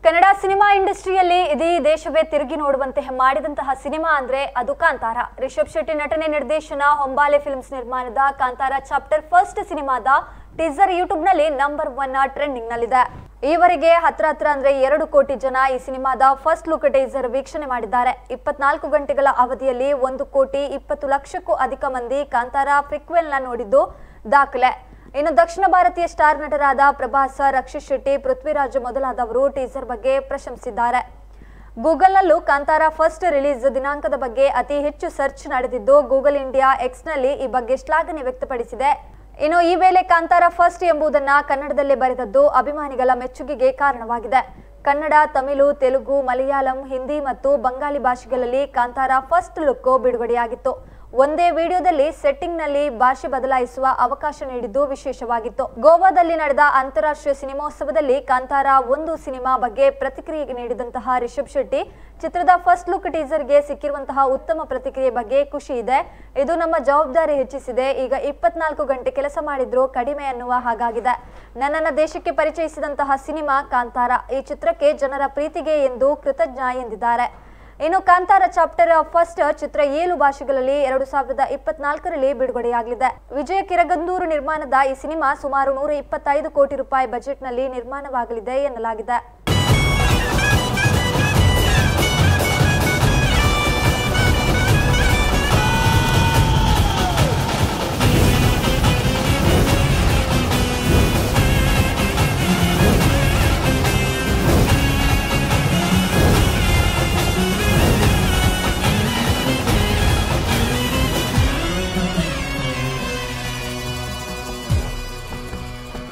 Kannada cinema ಇಂಡಸ್ಟ್ರಿಯಲ್ಲಿ ಇಡೀ ದೇಶವೇ ತಿರುಗಿ ನೋಡುವಂತೆ ಮಾಡಿದಂತಹ ಸಿನಿಮಾ ಅಂದ್ರೆ ಅದು ಕಾಂತಾರ ರಿಷಬ್ ಶೆಟ್ಟಿ ನಟನೆ ನಿರ್ದೇಶನ ಹೊಂಬಾಲೆ ಫಿಲ್ಮ್ಸ್ ನಿರ್ಮಾಣದ ಕಾಂತಾರ ಚಾಪ್ಟರ್ ಫಸ್ಟ್ ಸಿನಿಮಾದ ಟೀಸರ್ ಯೂಟ್ಯೂಬ್ ನಲ್ಲಿ ನಂಬರ್ ಒನ್ ಟ್ರೆಂಡಿಂಗ್ ನಲ್ಲಿದೆ ಈವರೆಗೆ ಹತ್ರ ಹತ್ರ ಅಂದ್ರೆ ಎರಡು ಕೋಟಿ ಜನ ಈ ಸಿನಿಮಾದ ಫಸ್ಟ್ ಲುಕ್ ಟೀಸರ್ ವೀಕ್ಷಣೆ ಮಾಡಿದ್ದಾರೆ ಇಪ್ಪತ್ನಾಲ್ಕು ಗಂಟೆಗಳ ಅವಧಿಯಲ್ಲಿ ಒಂದು ಕೋಟಿ ಇಪ್ಪತ್ತು ಲಕ್ಷಕ್ಕೂ ಅಧಿಕ ಮಂದಿ ಕಾಂತಾರ ಫ್ರಿಕ್ವೆಲ್ ನ ನೋಡಿದ್ದು ದಾಖಲೆ ಇನ್ನು ದಕ್ಷಿಣ ಭಾರತೀಯ ಸ್ಟಾರ್ ನಟರಾದ ಪ್ರಭಾಸ್ ರಕ್ಷಿತ್ ಶೆಟ್ಟಿ ಪೃಥ್ವಿರಾಜ್ ಮೊದಲಾದವರು ಟೀಸರ್ ಬಗ್ಗೆ ಪ್ರಶಂಸಿಸಿದ್ದಾರೆ ಗೂಗಲ್ನಲ್ಲೂ ಕಾಂತಾರ ಫಸ್ಟ್ ರಿಲೀಸ್ ದಿನಾಂಕದ ಬಗ್ಗೆ ಅತಿ ಹೆಚ್ಚು ಸರ್ಚ್ ನಡೆದಿದ್ದು ಗೂಗಲ್ ಇಂಡಿಯಾ ಎಕ್ಸ್ನಲ್ಲಿ ಈ ಬಗ್ಗೆ ಶ್ಲಾಘನೆ ವ್ಯಕ್ತಪಡಿಸಿದೆ ಇನ್ನು ಈ ವೇಳೆ ಕಾಂತಾರ ಫಸ್ಟ್ ಎಂಬುದನ್ನ ಕನ್ನಡದಲ್ಲೇ ಬರೆದದ್ದು ಅಭಿಮಾನಿಗಳ ಮೆಚ್ಚುಗೆಗೆ ಕಾರಣವಾಗಿದೆ ಕನ್ನಡ ತಮಿಳು ತೆಲುಗು ಮಲಯಾಳಂ ಹಿಂದಿ ಮತ್ತು ಬಂಗಾಲಿ ಭಾಷೆಗಳಲ್ಲಿ ಕಾಂತಾರ ಫಸ್ಟ್ ಲುಕ್ ಬಿಡುಗಡೆಯಾಗಿತ್ತು ಒಂದೇ ವಿಡಿಯೋದಲ್ಲಿ ಸೆಟ್ಟಿಂಗ್ ನಲ್ಲಿ ಭಾಷೆ ಬದಲಾಯಿಸುವ ಅವಕಾಶ ನೀಡಿದ್ದು ವಿಶೇಷವಾಗಿತ್ತು ಗೋವಾದಲ್ಲಿ ನಡೆದ ಅಂತಾರಾಷ್ಟ್ರೀಯ ಸಿನಿಮೋತ್ಸವದಲ್ಲಿ ಕಾಂತಾರ ಒಂದು ಸಿನಿಮಾ ಬಗ್ಗೆ ಪ್ರತಿಕ್ರಿಯೆ ನೀಡಿದಂತಹ ರಿಷಬ್ ಶೆಟ್ಟಿ ಚಿತ್ರದ ಫಸ್ಟ್ ಲುಕ್ ಟೀಸರ್ಗೆ ಸಿಕ್ಕಿರುವಂತಹ ಉತ್ತಮ ಪ್ರತಿಕ್ರಿಯೆ ಬಗ್ಗೆ ಖುಷಿ ಇದೆ ಇದು ನಮ್ಮ ಜವಾಬ್ದಾರಿ ಹೆಚ್ಚಿಸಿದೆ ಈಗ ಇಪ್ಪತ್ನಾಲ್ಕು ಗಂಟೆ ಕೆಲಸ ಮಾಡಿದ್ರು ಕಡಿಮೆ ಅನ್ನುವ ಹಾಗಾಗಿದೆ ನನ್ನನ್ನ ದೇಶಕ್ಕೆ ಪರಿಚಯಿಸಿದಂತಹ ಸಿನಿಮಾ ಕಾಂತಾರ ಈ ಚಿತ್ರಕ್ಕೆ ಜನರ ಪ್ರೀತಿಗೆ ಎಂದು ಕೃತಜ್ಞ ಎಂದಿದ್ದಾರೆ ಇನ್ನು ಕಾಂತಾರ ಚಾಪ್ಟರ್ ಫಸ್ಟ್ ಚಿತ್ರ ಏಳು ಭಾಷೆಗಳಲ್ಲಿ ಎರಡು ಸಾವಿರದ ಇಪ್ಪತ್ನಾಲ್ಕರಲ್ಲಿ ಬಿಡುಗಡೆಯಾಗಲಿದೆ ವಿಜಯ ಕಿರಗಂದೂರು ನಿರ್ಮಾಣದ ಈ ಸಿನಿಮಾ ಸುಮಾರು ನೂರ ಇಪ್ಪತ್ತೈದು ಕೋಟಿ ರೂಪಾಯಿ ಬಜೆಟ್ನಲ್ಲಿ ನಿರ್ಮಾಣವಾಗಲಿದೆ ಎನ್ನಲಾಗಿದೆ